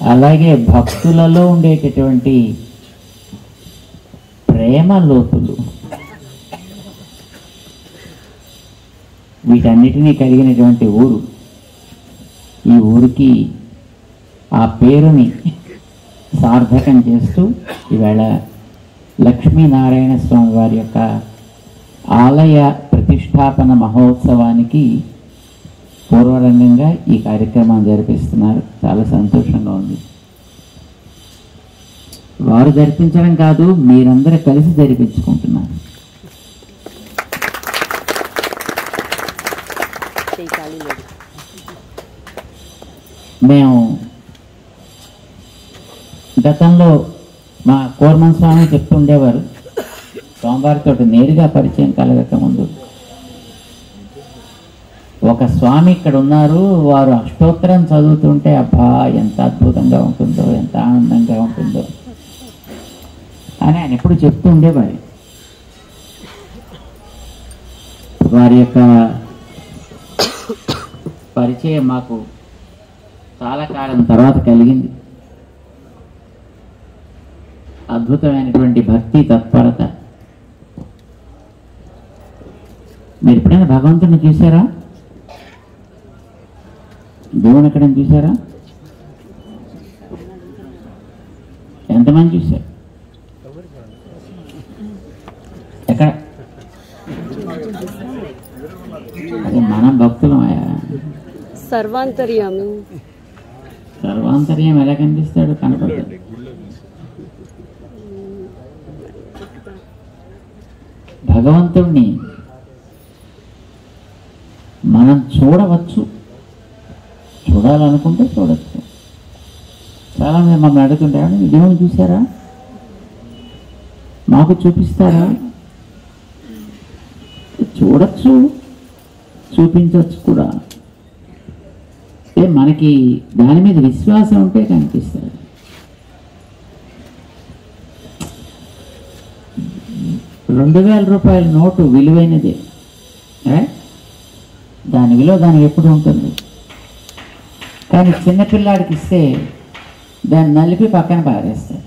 అలాగే భక్తులలో ఉండేటటువంటి ప్రేమ లోతులు వీటన్నిటినీ కలిగినటువంటి ఊరు ఈ ఊరికి ఆ పేరుని సార్థకం చేస్తూ ఈవేళ లక్ష్మీనారాయణ స్వామి వారి యొక్క ఆలయ ప్రతిష్టాపన మహోత్సవానికి పూర్వరంగంగా ఈ కార్యక్రమాన్ని జరిపిస్తున్నారు చాలా సంతోషంగా ఉంది వారు జరిపించడం కాదు మీరందరూ కలిసి జరిపించుకుంటున్నారు చేయి ఖాళీ లేదు మేము గతంలో మా కోర్మన్ స్వామి చెప్తుండేవారు స్వామివారితో నేరుగా పరిచయం కలగక ముందు ఒక స్వామి ఇక్కడ ఉన్నారు వారు అష్టోత్తరం చదువుతుంటే అబ్బా ఎంత అద్భుతంగా ఉంటుందో ఎంత ఆనందంగా ఉంటుందో అని ఆయన ఎప్పుడు చెప్తూ ఉండేవారు వారి యొక్క పరిచయం మాకు చాలా కాలం తర్వాత కలిగింది అద్భుతమైనటువంటి భక్తి తత్పరత మీరు ఎప్పుడైనా భగవంతుని చూసారా దేవుని ఎక్కడైనా చూసారా ఎంతమంది చూశారు ఎక్కడ అదే మనం భక్తులమయ్యా సర్వాంతర్యామి సర్వాంతర్యం ఎలా కనిపిస్తాడు కనపడదు భగవంతుణ్ణి మనం చూడవచ్చు చూడాలనుకుంటే చూడవచ్చు చాలా మంది మమ్మల్ని అడుగుతుంటే "ఏమండి, ఈ దేవుని చూసారా మాకు చూపిస్తారా చూడొచ్చు చూపించవచ్చు కూడా అంటే మనకి దాని మీద విశ్వాసం ఉంటే కనిపిస్తుంది రెండు వేల రూపాయల నోటు విలువైనదే ఏ? దాని విలువ దానికి ఎప్పుడు ఉంటుంది కానీ చిన్నపిల్లాడికి ఇస్తే దాన్ని నలిపి పక్కన పారేస్తాడు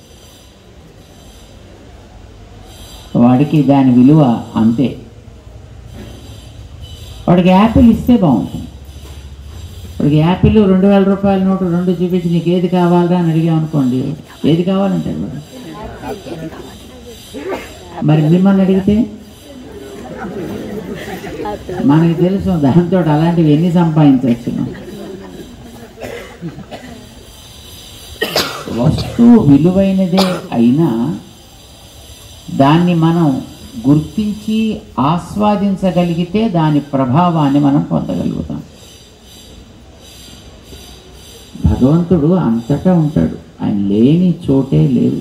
వాడికి దాని విలువ అంతే వాడికి యాపిల్ ఇస్తే బాగుంటుంది వాడికి యాపిల్ రెండు వేల రూపాయల నోటు రెండు చూపించి నీకు ఏది కావాలరా అని అడిగాం అనుకోండి ఏది కావాలంటాడు వాడు మరి మిమ్మల్ని అడిగితే మనకి తెలుసు దాంతో అలాంటివి ఎన్ని సంపాదించవచ్చు వస్తువు విలువైనదే అయినా దాన్ని మనం గుర్తించి ఆస్వాదించగలిగితే దాని ప్రభావాన్ని మనం పొందగలుగుతాం భగవంతుడు అంతటా ఉంటాడు ఆయన లేని చోటే లేదు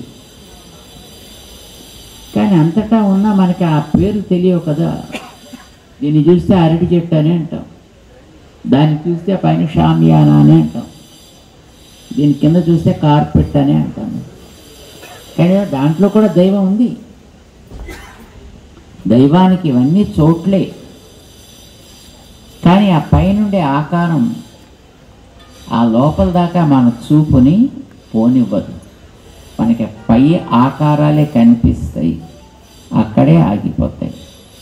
కానీ అంతటా ఉన్నా మనకి ఆ పేరు తెలియవు కదా దీన్ని చూస్తే అరటి చెట్టు అని అంటాం దాన్ని చూస్తే పైన షామియానా అని అంటాం దీని కింద చూస్తే కార్పెట్ అని అంటాం కానీ దాంట్లో కూడా దైవం ఉంది దైవానికి ఇవన్నీ చోట్లే కానీ ఆ పైనుండే ఆకారం ఆ లోపల దాకా మన చూపుని పోనివ్వదు మనకి పై ఆకారాలే కనిపిస్తాయి అక్కడే ఆగిపోతాయి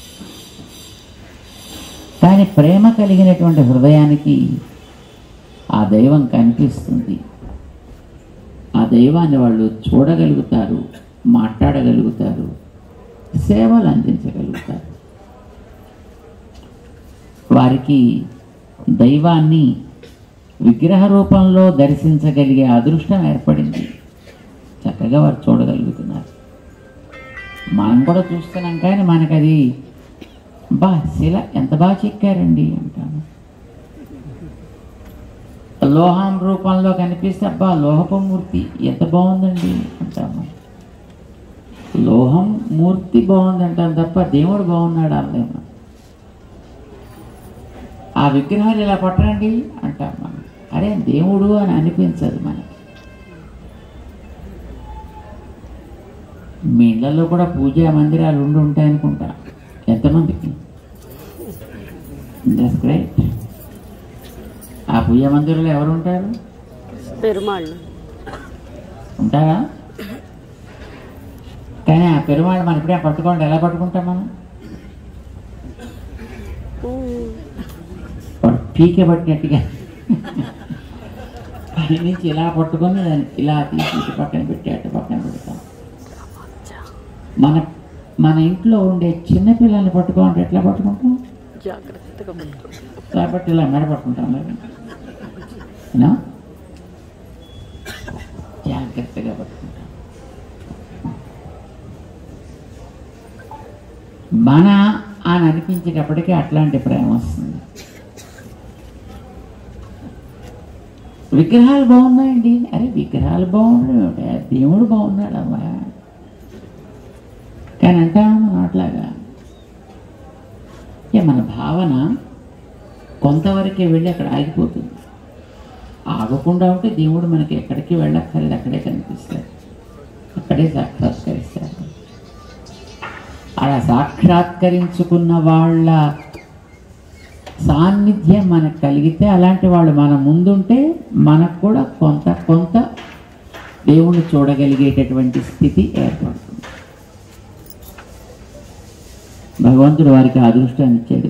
కానీ ప్రేమ కలిగినటువంటి హృదయానికి ఆ దైవం కనిపిస్తుంది ఆ దైవాన్ని వాళ్ళు చూడగలుగుతారు మాట్లాడగలుగుతారు సేవలు అందించగలుగుతారు వారికి దైవాన్ని విగ్రహ రూపంలో దర్శించగలిగే అదృష్టం ఏర్పడింది చక్కగా వారు చూడగలుగుతున్నారు మనం కూడా చూస్తున్నాం కానీ మనకు అది బా శిల ఎంత బాగా చెక్కారండి అంటాను లోహం రూపంలో కనిపిస్తే అబ్బా లోహపు మూర్తి ఎంత బాగుందండి అంటాము లోహం మూర్తి బాగుంది అంటాం తప్ప దేవుడు బాగున్నాడు అనలేము ఆ విగ్రహాలు ఇలా పట్టండి అంటాం మనం అరే దేవుడు అని అనిపించదు మనకి మీ ఇళ్ళల్లో కూడా పూజా మందిరాలు ఉండి ఉంటాయి అనుకుంటా ఎంతమందికి దట్స్ గ్రేట్ ఆ పూజా మందిరంలో ఎవరు ఉంటారు పెరుమాళ్ళు ఉంటారా కానీ ఆ పెరుమాళ్ళు మన ఇప్పుడే పట్టుకోండి ఎలా పట్టుకుంటాం మనం వాడు పీకే పట్టినట్టుగా పై నుంచి ఇలా పట్టుకొని దాన్ని ఇలా తీసి ఇటు పక్కన పెట్టి అటు పక్కన పెడతాం మన మన ఇంట్లో ఉండే చిన్న పిల్లల్ని పట్టుకోమంటే ఎట్లా పట్టుకుంటాం జాగ్రత్తగా పట్టుకో కాబట్టి ఇలా మెడ పట్టుకుంటాం మరి నా? జాగ్రత్తగా పట్టుకుంటాం మన అని అనిపించేటప్పటికీ అట్లాంటి ప్రేమ వస్తుంది విగ్రహాలు బాగున్నాయండి అరే విగ్రహాలు బాగున్నాయి దేవుడు బాగున్నాడు అమ్మా కానీ అంటాము మనం అట్లాగా ఏ మన భావన కొంతవరకే వెళ్ళి అక్కడ ఆగిపోతుంది ఆగకుండా ఉంటే దేవుడు మనకి ఎక్కడికి వెళ్ళక్కర్లేదు అక్కడే కనిపిస్తాడు అక్కడే సాక్షాత్కరిస్తాడు అలా సాక్షాత్కరించుకున్న వాళ్ళ సాన్నిధ్యం మనకు కలిగితే అలాంటి వాళ్ళు మన ముందుంటే మనకు కూడా కొంత కొంత దేవుణ్ణి చూడగలిగేటటువంటి స్థితి ఏర్పడుతుంది భగవంతుడు వారికి ఆ అదృష్టాన్ని ఇచ్చాడు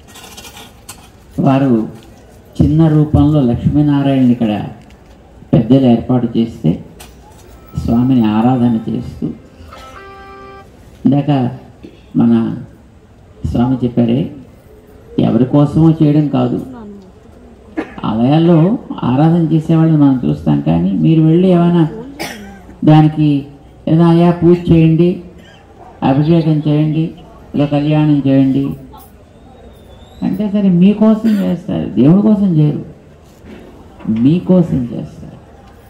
వారు చిన్న రూపంలో లక్ష్మీనారాయణ ఇక్కడ పెద్దలు ఏర్పాటు చేస్తే స్వామిని ఆరాధన చేస్తూ ఇందాక మన స్వామి చెప్పారే ఎవరి కోసమో చేయడం కాదు ఆలయాల్లో ఆరాధన చేసేవాళ్ళని మనం చూస్తాం కానీ మీరు వెళ్ళి ఏమైనా దానికి ఏదో అయ్యా పూజ చేయండి అభిషేకం చేయండి ఇలా కళ్యాణం చేయండి అంటే సరే మీకోసం చేస్తారు దేవుడి కోసం చేయరు మీకోసం చేస్తారు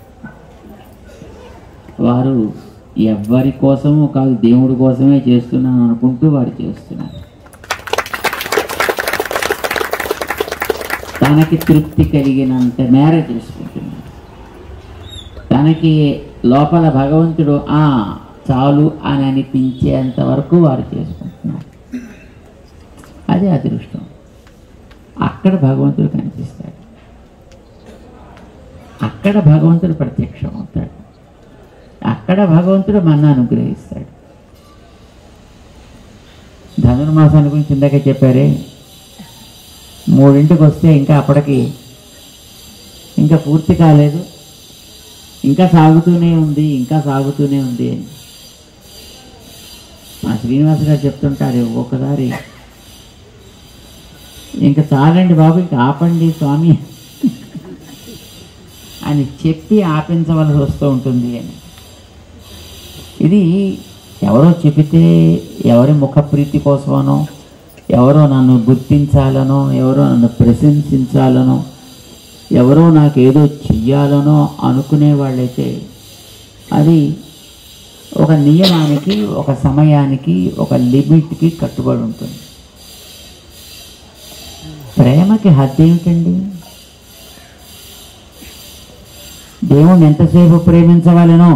వారు ఎవ్వరి కోసమో కాదు దేవుడి కోసమే చేస్తున్నాను అనుకుంటూ వారు చేస్తున్నారు తనకి తృప్తి కలిగినంత మేర చేసుకుంటున్నాడు తనకి లోపల భగవంతుడు ఆ చాలు అని అనిపించేంత వరకు వారు చేసుకుంటున్నారు అదే అదృష్టం అక్కడ భగవంతుడు కనిపిస్తాడు అక్కడ భగవంతుడు ప్రత్యక్షం అవుతాడు అక్కడ భగవంతుడు మన అనుగ్రహిస్తాడు ధనుర్మాసాన్ని గురించి ఇందాక చెప్పారే మూడింటికి వస్తే ఇంకా అప్పటికి ఇంకా పూర్తి కాలేదు ఇంకా సాగుతూనే ఉంది ఇంకా సాగుతూనే ఉంది అని మా శ్రీనివాస్ గారు చెప్తుంటారు ఒక్కొక్కసారి ఇంకా చాలండి బాబు ఇంకా ఆపండి స్వామి అని చెప్పి ఆపించవలసి వస్తూ ఉంటుంది అని ఇది ఎవరో చెబితే ఎవరి ముఖ ప్రీతి కోసమనో ఎవరో నన్ను గుర్తించాలనో ఎవరో నన్ను ప్రశంసించాలనో ఎవరో నాకేదో చెయ్యాలనో అనుకునే వాళ్ళైతే అది ఒక నియమానికి ఒక సమయానికి ఒక లిమిట్కి కట్టుబడి ఉంటుంది ప్రేమకి హద్దు ఏమిటండి దేవుణ్ణి ఎంతసేపు ప్రేమించవలెనో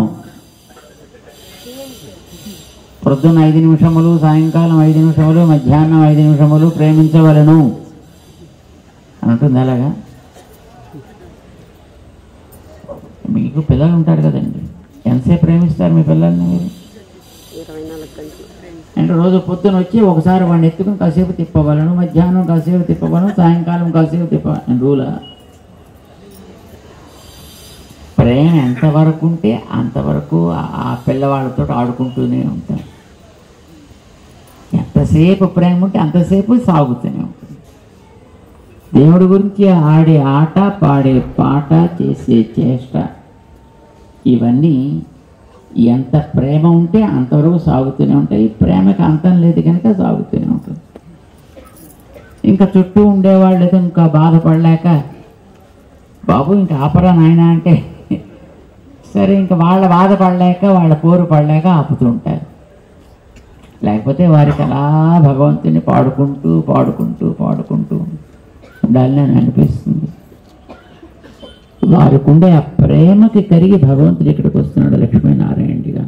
ప్రొద్దున ఐదు నిమిషములు సాయంకాలం ఐదు నిమిషములు మధ్యాహ్నం ఐదు నిమిషములు ప్రేమించవలను అంటుంది అలాగా మీకు పిల్లలు ఉంటారు కదండి ఎంతసేపు ప్రేమిస్తారు మీ పిల్లల్ని మీరు ఇరవై నాలుగు గంటలు అంటే రోజు పొద్దున వచ్చి ఒకసారి వాడిని ఎత్తుకుని కాసేపు తిప్పవలను మధ్యాహ్నం కాసేపు తిప్పవలను సాయంకాలం కాసేపు తిప్ప రూలా ప్రేమ ఎంతవరకు ఉంటే అంతవరకు ఆ- ఆ పిల్లవాళ్ళతో ఆడుకుంటూనే ఉంటాం ఎంతసేపు ప్రేమ ఉంటే అంతసేపు సాగుతూనే ఉంటుంది దేవుడి గురించి ఆడే ఆట పాడే పాట చేసే చేష్ట ఇవన్నీ ఎంత ప్రేమ ఉంటే అంతవరకు సాగుతూనే ఉంటాయి ప్రేమకి అంతం లేదు కనుక సాగుతూనే ఉంటుంది ఇంకా చుట్టూ ఉండేవాళ్ళు ఏదో ఇంకా బాధపడలేక బాబు ఇంకా ఆపరా నాయన అంటే సరే ఇంకా వాళ్ళ బాధపడలేక వాళ్ళ పోరు పడలేక ఆపుతూ ఉంటారు లేకపోతే వారికి అలా భగవంతుని పాడుకుంటూ పాడుకుంటూ పాడుకుంటూ ఉండాలని అని అనిపిస్తుంది వారికి ఉండే ఆ ప్రేమకి కరిగి భగవంతుడు ఇక్కడికి వస్తున్నాడు లక్ష్మీనారాయణుడిగా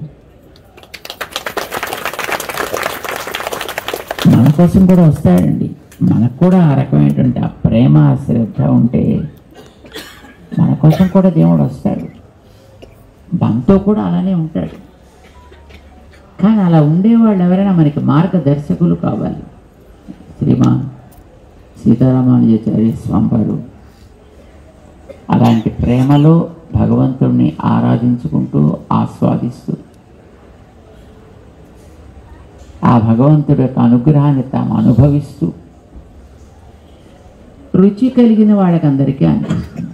మన కోసం కూడా వస్తాడండి మనకు కూడా ఆ రకమైనటువంటి ఆ ప్రేమ ఆ శ్రద్ధ ఉంటే మన కోసం కూడా దేవుడు వస్తాడు మనతో కూడా అలానే ఉంటాడు కానీ అలా ఉండేవాళ్ళు ఎవరైనా మనకి మార్గదర్శకులు కావాలి శ్రీమాన్ సీతారామానుజాచార్య స్వామి వారు అలాంటి ప్రేమలో భగవంతుణ్ణి ఆరాధించుకుంటూ ఆస్వాదిస్తూ ఆ భగవంతుడి యొక్క అనుగ్రహాన్ని తాము అనుభవిస్తూ రుచి కలిగిన వాళ్ళకందరికీ అనిపిస్తుంది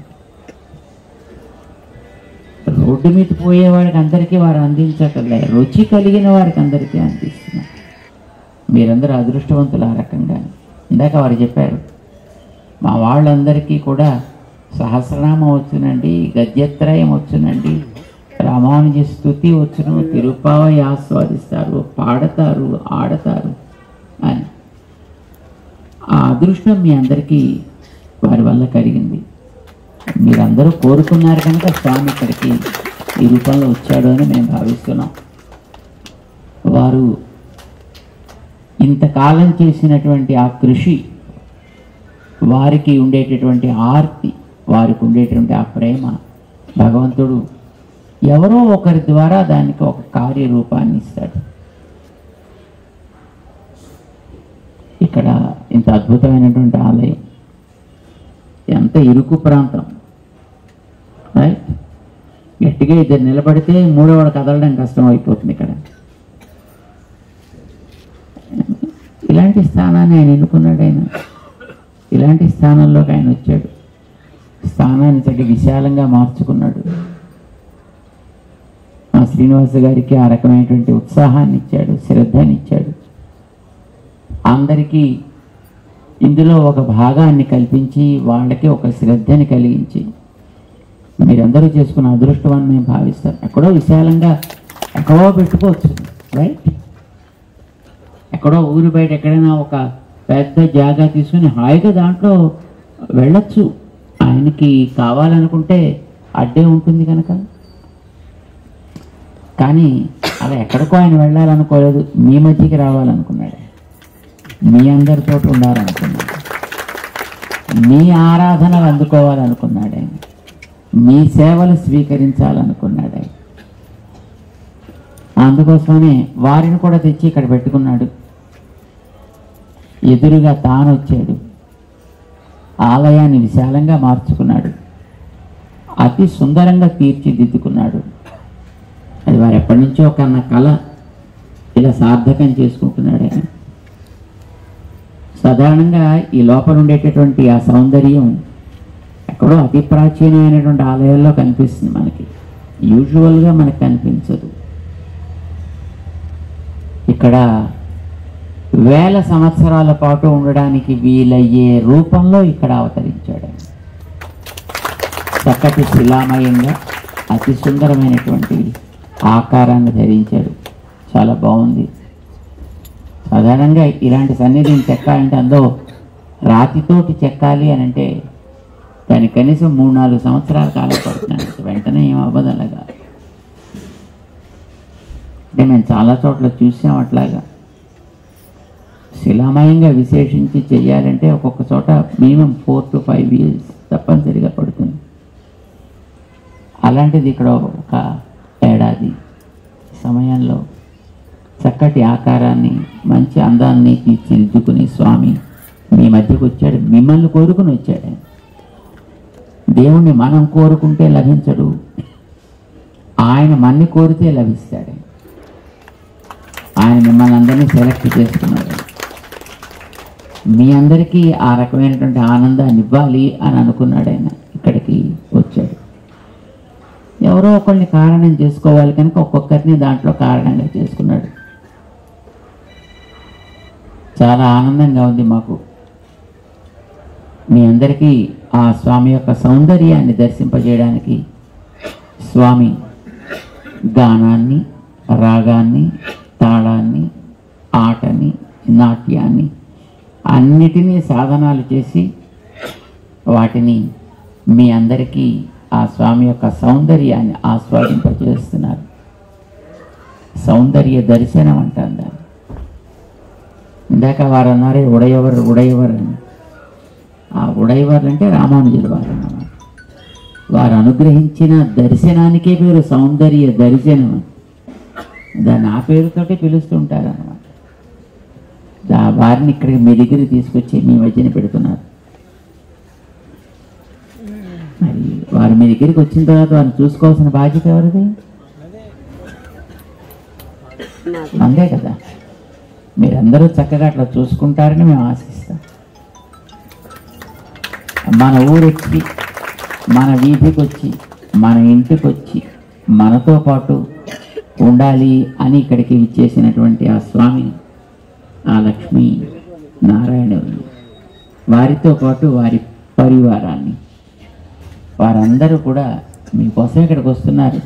రోడ్డు మీద పోయే వాడికి అందరికీ వారు అందించకలే రుచి కలిగిన వారికి అందరికీ అందిస్తున్నారు మీరందరూ అదృష్టవంతులు ఆ రకంగా ఇందాక వారు చెప్పారు మా వాళ్ళందరికీ కూడా సహస్రనామం వచ్చునండి గద్యత్రయం వచ్చునండి రామానుజ స్థుతి వచ్చును తిరుపావై ఆస్వాదిస్తారు పాడతారు ఆడతారు అని ఆ అదృష్టం మీ అందరికీ వారి వల్ల కలిగింది మీరందరూ కోరుకున్నారు కనుక స్వామి ఇక్కడికి ఈ రూపంలో వచ్చాడు అని మేము భావిస్తున్నాం వారు ఇంతకాలం చేసినటువంటి ఆ కృషి వారికి ఉండేటటువంటి ఆర్తి వారికి ఉండేటువంటి ఆ ప్రేమ భగవంతుడు ఎవరో ఒకరి ద్వారా దానికి ఒక కార్యరూపాన్ని ఇస్తాడు ఇక్కడ ఇంత అద్భుతమైనటువంటి ఆలయం ఎంత ఇరుకు ప్రాంతం రైట్ గట్టిగా ఇద్దరు నిలబడితే మూడోవాడు కదలడం కష్టం అయిపోతుంది ఇక్కడ ఇలాంటి స్థానాన్ని ఆయన ఎన్నుకున్నాడు ఆయన ఇలాంటి స్థానంలోకి ఆయన వచ్చాడు స్థానాన్ని చక్కగా విశాలంగా మార్చుకున్నాడు మా శ్రీనివాస గారికి ఆ రకమైనటువంటి ఉత్సాహాన్ని ఇచ్చాడు శ్రద్ధని ఇచ్చాడు అందరికీ ఇందులో ఒక భాగాన్ని కల్పించి వాళ్ళకి ఒక శ్రద్ధని కలిగించి మీరందరూ చేసుకున్న అదృష్టం అని మేము భావిస్తాం ఎక్కడో విశాలంగా ఎక్కడో పెట్టుకోవచ్చు రైట్ ఎక్కడో ఊరి బయట ఎక్కడైనా ఒక పెద్ద జాగా తీసుకుని హాయిగా దాంట్లో వెళ్ళొచ్చు ఆయనకి కావాలనుకుంటే అడ్డే ఉంటుంది కనుక కానీ అలా ఎక్కడికో ఆయన వెళ్ళాలనుకోలేదు మీ మధ్యకి రావాలనుకున్నాడు మీ అందరితో ఉండాలనుకున్నాడు మీ ఆరాధనలు అందుకోవాలనుకున్నాడు ఆయన మీ సేవలు స్వీకరించాలనుకున్నాడు ఆయన అందుకోసమనే వారిని కూడా తెచ్చి ఇక్కడ పెట్టుకున్నాడు ఎదురుగా తాను వచ్చాడు ఆలయాన్ని విశాలంగా మార్చుకున్నాడు అతి సుందరంగా తీర్చిదిద్దుకున్నాడు అది వారు ఎప్పటి నుంచో కన్న కళ ఇలా సార్థకం చేసుకుంటున్నాడు ఆయన సాధారణంగా ఈ లోపల ఉండేటటువంటి ఆ సౌందర్యం ఎక్కడో అతి ప్రాచీనమైనటువంటి ఆలయాల్లో కనిపిస్తుంది మనకి యూజువల్గా మనకు కనిపించదు ఇక్కడ వేల సంవత్సరాల పాటు ఉండడానికి వీలయ్యే రూపంలో ఇక్కడ అవతరించాడు ఆయన. చక్కటి శిలామయంగా అతి సుందరమైనటువంటి ఆకారాన్ని ధరించాడు చాలా బాగుంది సాధారణంగా ఇలాంటి సన్నిధిని చెక్కాలంటే అందులో రాతితోటి చెక్కాలి అని అంటే దానికి కనీసం మూడు నాలుగు సంవత్సరాల కాలం పడుతున్నాను వెంటనే ఏం అవ్వదు అలాగా అంటే మేము చాలా చోట్ల చూసాం అట్లాగా శిలామయంగా విశేషించి చెయ్యాలంటే ఒక్కొక్క చోట minimum four to five years తప్పనిసరిగా పడుతుంది అలాంటిది ఇక్కడ ఒక ఏడాది సమయంలో చక్కటి ఆకారాన్ని మంచి అందాన్ని తీర్చిదిద్దుకుని స్వామి మీ మధ్యకు వచ్చాడు మిమ్మల్ని కోరుకుని వచ్చాడు ఆయన. దేవుణ్ణి మనం కోరుకుంటే లభించడు ఆయన మన్ని కోరితే లభిస్తాడు ఆయన మిమ్మల్ని అందరినీ సెలెక్ట్ చేసుకున్నాడు మీ అందరికీ ఆ రకమైనటువంటి ఆనందాన్ని ఇవ్వాలి అని అనుకున్నాడు ఆయన ఇక్కడికి వచ్చాడు ఎవరో ఒకరిని కారణం చేసుకోవాలి కనుక ఒక్కొక్కరిని దాంట్లో కారణంగా చేసుకున్నాడు చాలా ఆనందంగా ఉంది మాకు మీ అందరికీ ఆ స్వామి యొక్క సౌందర్యాన్ని దర్శింపజేయడానికి స్వామి గానాన్ని రాగాన్ని తాళాన్ని ఆటని నాట్యాన్ని అన్నిటినీ సాధనాలు చేసి వాటిని మీ అందరికీ ఆ స్వామి యొక్క సౌందర్యాన్ని ఆస్వాదింపజేస్తున్నారు సౌందర్య దర్శనం అంటాం దాన్ని ఇందాక వారు అన్నారే ఉడయవర్ ఉడయవర్ అని ఆ ఉడయవర్ అంటే రామానుజుల వారు అన్నమాట వారు అనుగ్రహించిన దర్శనానికే పేరు సౌందర్య దర్శనం దాన్ని ఆ పేరుతోటే పిలుస్తుంటారు అన్నమాట దా వారిని ఇక్కడికి మీ దగ్గర తీసుకొచ్చి మీ మధ్యన పెడుతున్నారు మరి వారు మీ దగ్గరికి వచ్చిన తర్వాత వారిని చూసుకోవాల్సిన బాధ్యత ఎవరిది నాది అంతే కదా మీరందరూ చక్కగా అట్లా చూసుకుంటారని మేము ఆశిస్తాం మన ఊరెక్కి మన వీధికి వచ్చి మన ఇంటికి వచ్చి మనతో పాటు ఉండాలి అని ఇక్కడికి విచ్చేసినటువంటి ఆ స్వామిని ఆ లక్ష్మీ నారాయణుని వారితో పాటు వారి పరివారాన్ని వారందరూ కూడా మీకోసం ఇక్కడికి వస్తున్నారు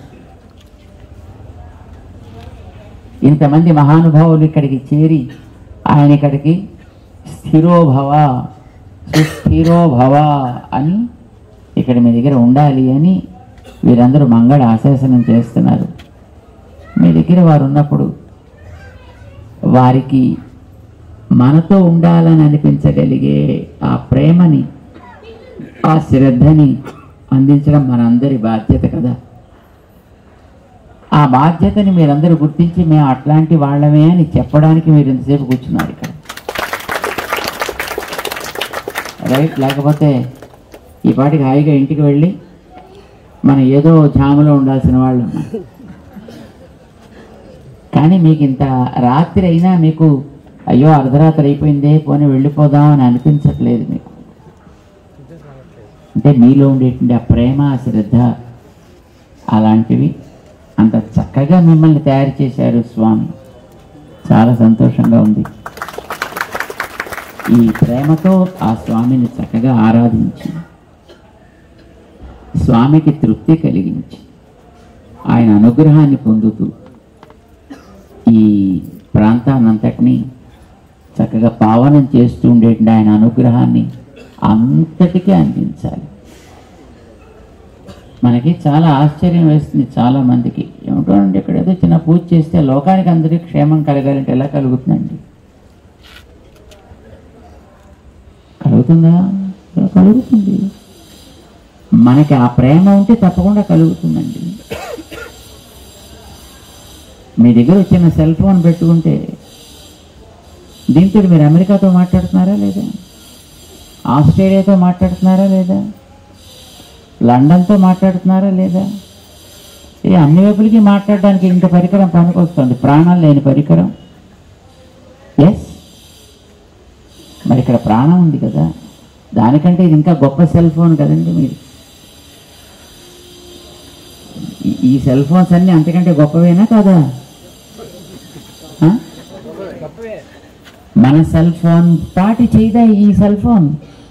ఇంతమంది మహానుభావులు ఇక్కడికి చేరి ఆయన ఇక్కడికి స్థిరోభవ సుస్థిరోభవ అని ఇక్కడ మీ దగ్గర ఉండాలి అని వీరందరూ మంగళ ఆశాసనం చేస్తున్నారు మీ దగ్గర వారు ఉన్నప్పుడు వారికి మనతో ఉండాలని అనిపించగలిగే ఆ ప్రేమని ఆ శ్రద్ధని అందించడం మనందరి బాధ్యత కదా ఆ బాధ్యతని మీరందరూ గుర్తించి మేము అట్లాంటి వాళ్ళమే అని చెప్పడానికి మీరు ఇంతసేపు కూర్చున్నారు ఇక్కడ రైట్ లేకపోతే ఈ పాటికి హాయిగా ఇంటికి వెళ్ళి మనం ఏదో జాములో ఉండాల్సిన వాళ్ళం కానీ మీకు ఇంత రాత్రి అయినా మీకు అయ్యో అర్ధరాత్రి అయిపోయిందే పోనీ వెళ్ళిపోదాం అని అనిపించట్లేదు మీకు అంటే మీలో ఉండేటువంటి ఆ ప్రేమ ఆ శ్రద్ధ అలాంటివి అంత చక్కగా మిమ్మల్ని తయారు చేశారు స్వామి చాలా సంతోషంగా ఉంది ఈ ప్రేమతో ఆ స్వామిని చక్కగా ఆరాధించి స్వామికి తృప్తి కలిగించి ఆయన అనుగ్రహాన్ని పొందుతూ ఈ ప్రాంతాన్నంతటినీ చక్కగా పావనం చేస్తూ ఉండేటువంటి ఆయన అనుగ్రహాన్ని అంతటికీ అందించాలి మనకి చాలా ఆశ్చర్యం వేస్తుంది చాలా మందికి ఏమిటో అండి ఇక్కడ ఏదో చిన్న పూజ చేస్తే లోకానికి అందరికీ క్షేమం కలగాలంటే ఎలా కలుగుతుందండి కలుగుతుందా కలుగుతుంది మనకి ఆ ప్రేమ ఉంటే తప్పకుండా కలుగుతుందండి మీ దగ్గర వచ్చిన సెల్ ఫోన్ పెట్టుకుంటే దీంతో మీరు అమెరికాతో మాట్లాడుతున్నారా లేదా ఆస్ట్రేలియాతో మాట్లాడుతున్నారా లేదా లండన్తో మాట్లాడుతున్నారా లేదా ఈ అన్ని వైపులకి మాట్లాడడానికి ఇంత పరికరం పనికొస్తుంది ప్రాణం లేని పరికరం ఎస్ మరి ఇక్కడ ప్రాణం ఉంది కదా దానికంటే ఇది ఇంకా గొప్ప సెల్ ఫోన్ కదండి మీరు ఈ- ఈ సెల్ ఫోన్స్ అన్నీ అంతకంటే గొప్పవేనా కాదా ఆ? మన సెల్ ఫోన్ పాటి చేయదా ఈ సెల్ ఫోన్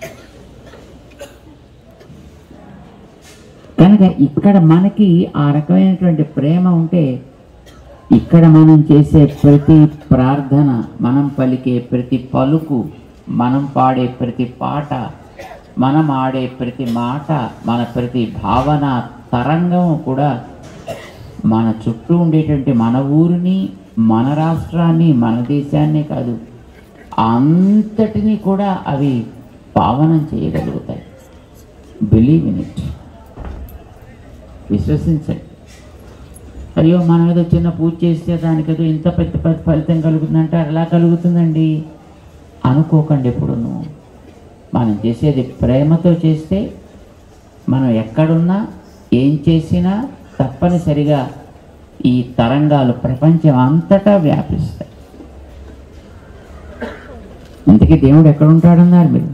కనుక ఇక్కడ మనకి ఆ రకమైనటువంటి ప్రేమ ఉంటే ఇక్కడ మనం చేసే ప్రతి ప్రార్థన మనం పలికే ప్రతి పలుకు మనం పాడే ప్రతి పాట మనం ఆడే ప్రతి మాట మన ప్రతి భావన తరంగం కూడా మన చుట్టూ ఉండేటువంటి మన ఊరిని మన రాష్ట్రాన్ని మన దేశాన్ని కాదు అంతటినీ కూడా అవి పావనం చేయగలుగుతాయి బిలీవ్ ఇన్ ఇట్ విశ్వసించండి అయ్యో మనం ఏదో చిన్న పూజ చేస్తే దానికి ఏదో ఇంత పెద్ద పెద్ద ఫలితం కలుగుతుందంటే ఎలా కలుగుతుందండి అనుకోకండి ఎప్పుడును మనం చేసేది ప్రేమతో చేస్తే మనం ఎక్కడున్నా ఏం చేసినా తప్పనిసరిగా ఈ తరంగాలు ప్రపంచం అంతటా వ్యాపిస్తాయి ఇంతకీ దేవుడు ఎక్కడ ఉంటాడన్నారు మీరు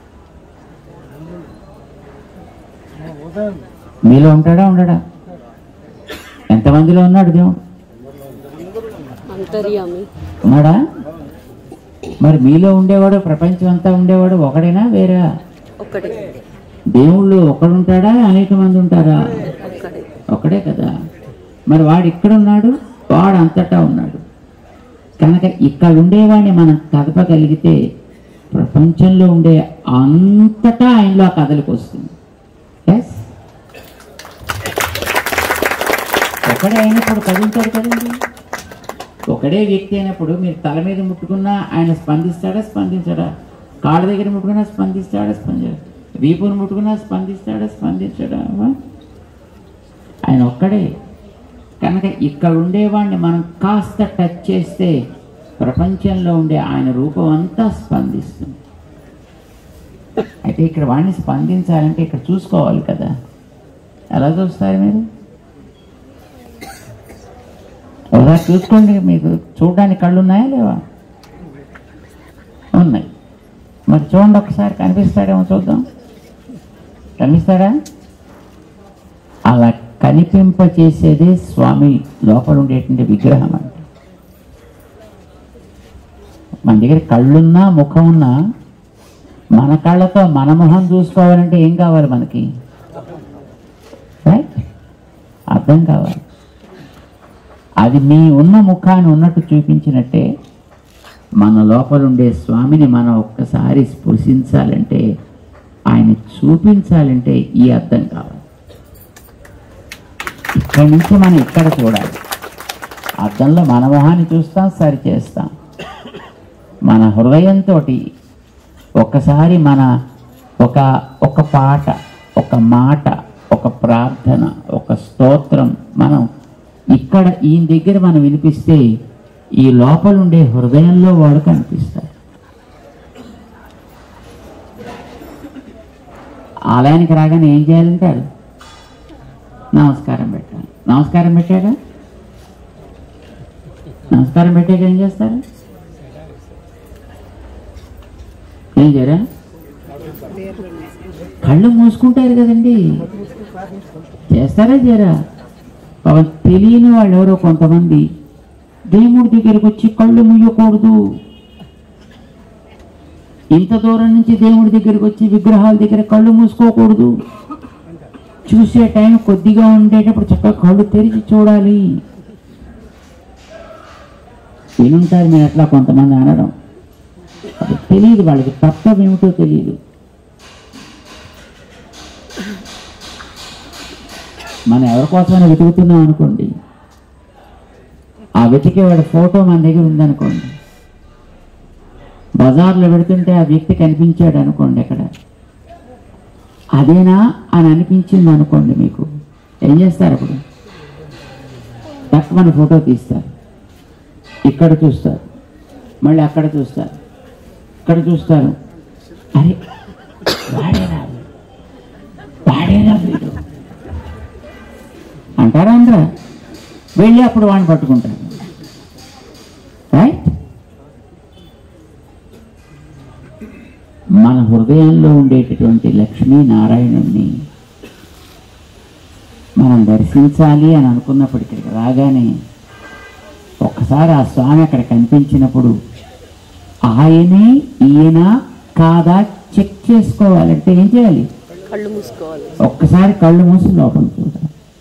మీలో ఉంటాడా ఉండడా ఎంతమందిలో ఉన్నాడు దేవుడు అంతర్యామి ఉన్నాడా మరి మీలో ఉండేవాడు ప్రపంచం అంతా ఉండేవాడు ఒకడేనా వేరే ఒక్కడే దేవుళ్ళు ఒకడుంటాడా అనేక మంది ఉంటారా ఒక్కడే ఒకడే కదా మరి వాడు ఇక్కడ ఉన్నాడు వాడు అంతటా ఉన్నాడు కనుక ఇక్కడ ఉండేవాడిని మనం కదపగలిగితే ప్రపంచంలో ఉండే అంతటా ఆయనలో ఆ కదలికి వస్తుంది ఎస్ ఒకడే అయినప్పుడు కదులుతాడు కదండి ఒకడే వ్యక్తి అయినప్పుడు మీరు తల మీద ముట్టుకున్నా ఆయన స్పందిస్తాడా స్పందించాడా కాళ్ళ దగ్గర ముట్టుకున్నా స్పందిస్తాడా స్పందించాడా వీపును ముట్టుకున్నా స్పందిస్తాడా స్పందించాడా అవ్వ? ఆయన ఒక్కడే కనుక ఇక్కడ ఉండేవాడిని మనం కాస్త టచ్ చేస్తే ప్రపంచంలో ఉండే ఆయన రూపం అంతా స్పందిస్తుంది అయితే ఇక్కడ వాడిని స్పందించాలంటే ఇక్కడ చూసుకోవాలి కదా ఎలా చూస్తారు మీరు ఒకసారి చూసుకోండి మీకు చూడడానికి కళ్ళు ఉన్నాయా లేవా ఉన్నాయి మరి చూడండి ఒకసారి కనిపిస్తాడేమో చూద్దాం కనిపిస్తాడా అలా కనిపింప చేసేదే స్వామి లోపల ఉండేటువంటి విగ్రహం అంటే మన దగ్గర కళ్ళున్నా ముఖం ఉన్నా మన కళ్ళతో మన మొహం చూసుకోవాలంటే ఏం కావాలి మనకి రైట్ అర్థం కావాలి అది మీ ఉన్న ముఖాన్ని ఉన్నట్టు చూపించినట్టే మన లోపల ఉండే స్వామిని మనం ఒక్కసారి స్పృశించాలంటే ఆయన చూపించాలంటే ఈ అర్థం కావాలి ఇక్కడి నుంచి మనం ఇక్కడ చూడాలి అద్దంలో మన మొహాన్ని చూస్తాం సరి చేస్తాం మన హృదయంతో ఒక్కసారి మన ఒక ఒక పాట ఒక మాట ఒక ప్రార్థన ఒక స్తోత్రం మనం ఇక్కడ ఈయన దగ్గర మనం వినిపిస్తే ఈ లోపల ఉండే హృదయంలో వాడు కనిపిస్తాడు ఆలయానికి రాగానే ఏం చేయాలంటారు నమస్కారం పెట్టాలి నమస్కారం పెట్టాక నమస్కారం పెట్టాక ఏం చేస్తారు ఏం చేయరా కళ్ళు మూసుకుంటారు కదండి చేస్తారా చేయరా పాపం తెలియని వాళ్ళు ఎవరో కొంతమంది దేవుడి దగ్గరికి వచ్చి కళ్ళు ముయ్యకూడదు ఇంత దూరం నుంచి దేవుడి దగ్గరికి వచ్చి విగ్రహాల దగ్గర కళ్ళు మూసుకోకూడదు చూసే టైం కొద్దిగా ఉండేటప్పుడు చక్కగా కళ్ళు తెరిచి చూడాలి వినుంటారు మీరు అట్లా కొంతమంది అనడం అది తెలియదు వాళ్ళకి తత్వం ఏమిటో తెలియదు మనం ఎవరి కోసమైనా వెతుకుతున్నాం అనుకోండి ఆ వెతికేవాడి ఫోటో మన దగ్గర ఉందనుకోండి బజార్లో పెడుతుంటే ఆ వ్యక్తి కనిపించాడు అనుకోండి అక్కడ అదేనా అని అనిపించింది అనుకోండి మీకు ఏం చేస్తారు అప్పుడు తక్కువ ఫోటో తీస్తారు ఇక్కడ చూస్తారు మళ్ళీ అక్కడ చూస్తారు ఇక్కడ చూస్తారు అరే వాడేరా వాడేరా వీడు అంటారా అందరా వెళ్ళి అప్పుడు వాడిని పట్టుకుంటారు రైట్ మన హృదయంలో ఉండేటటువంటి లక్ష్మీ నారాయణుణ్ణి మనం దర్శించాలి అని అనుకున్నప్పుడు ఇక్కడికి రాగానే ఒక్కసారి ఆ స్వామి అక్కడ కనిపించినప్పుడు ఆయనే ఈయన కాదా చెక్ చేసుకోవాలంటే ఏం చేయాలి కళ్ళు మూసుకోవాలి ఒక్కసారి కళ్ళు మూసి లోపల చూడాలి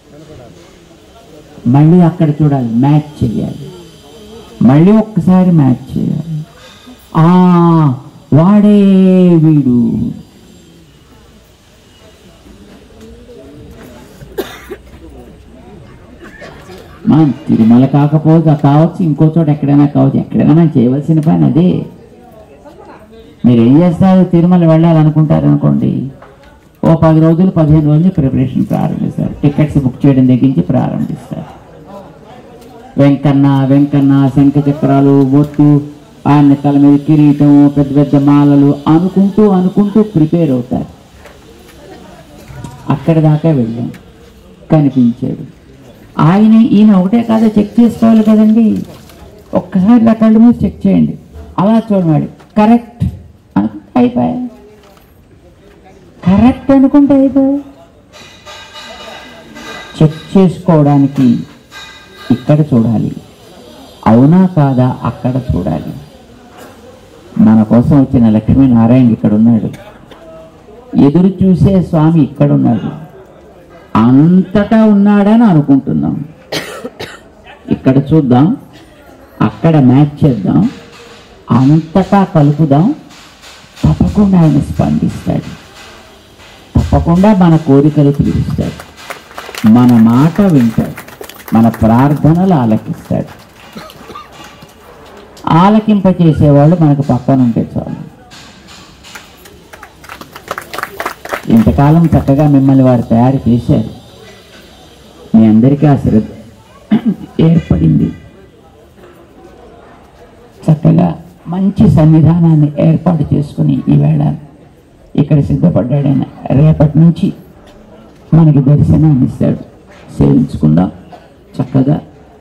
మళ్ళీ అక్కడ చూడాలి మ్యాచ్ చేయాలి మళ్ళీ ఒక్కసారి మ్యాచ్ చేయాలి ఆ వాడే వీడు మనం తిరుమల కాకపోతే కావచ్చు ఇంకో చోట ఎక్కడైనా కావచ్చు ఎక్కడైనా మనం చేయవలసిన పని అదే మీరు ఏం చేస్తారు తిరుమల వెళ్ళాలనుకుంటారు అనుకోండి ఓ పది రోజులు పదిహేను రోజులు ప్రిపరేషన్ ప్రారంభిస్తారు టికెట్స్ బుక్ చేయడం దగ్గర నుంచి ప్రారంభిస్తారు వెంకన్న వెంకన్న శంఖ చక్రాలు బొట్టు ఆయన తల మీద కిరీటం పెద్ద పెద్ద మాలలు అనుకుంటూ అనుకుంటూ ప్రిపేర్ అవుతారు అక్కడి దాకా వెళ్ళాం కనిపించాడు ఆయన ఈయన ఒకటే కాదా చెక్ చేసుకోవాలి కదండి ఒక్కసారి ఇలా కళ్ళు మూసి చెక్ చేయండి అలా చూడవాడు కరెక్ట్ అనుకుంటే అయిపోయా కరెక్ట్ అనుకుంటే అయిపోయా చెక్ చేసుకోవడానికి ఇక్కడ చూడాలి అవునా కాదా అక్కడ చూడాలి మన కోసం వచ్చిన లక్ష్మీనారాయణ ఇక్కడ ఉన్నాడు ఎదురు చూసే స్వామి ఇక్కడ ఉన్నాడు అంతటా ఉన్నాడని అనుకుంటున్నాం ఇక్కడ చూద్దాం అక్కడ మ్యాచ్ చేద్దాం అంతటా కలుపుదాం తప్పకుండా ఆయన స్పందిస్తాడు తప్పకుండా మన కోరికలు తీరుస్తాడు మన మాట వింటాడు మన ప్రార్థనలు ఆలకిస్తాడు ఆలకింప చేసేవాళ్ళు మనకు పక్కన ఉంటే చాలు ఇంతకాలం చక్కగా మిమ్మల్ని వారు తయారు చేశారు మీ అందరికీ ఆ శ్రద్ధ ఏర్పడింది చక్కగా మంచి సన్నిధానాన్ని ఏర్పాటు చేసుకుని ఈవేళ ఇక్కడ సిద్ధపడ్డాడైన రేపటి నుంచి మనకి దర్శనాన్ని ఇస్తాడు సేవించుకుందాం చక్కగా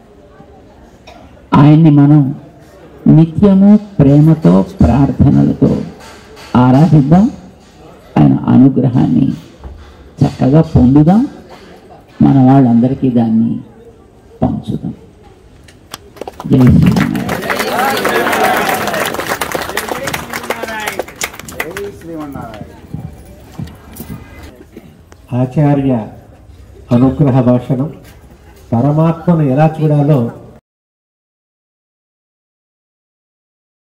ఆయన్ని మనం నిత్యము ప్రేమతో ప్రార్థనలతో ఆరాధిద్దాం ఆయన అనుగ్రహాన్ని చక్కగా పొందుదాం మన వాళ్ళందరికీ దాన్ని పంచుదాం జై శ్రీరామ్ ఆచార్య అనుగ్రహ భాషణం పరమాత్మను ఎలా చూడాలో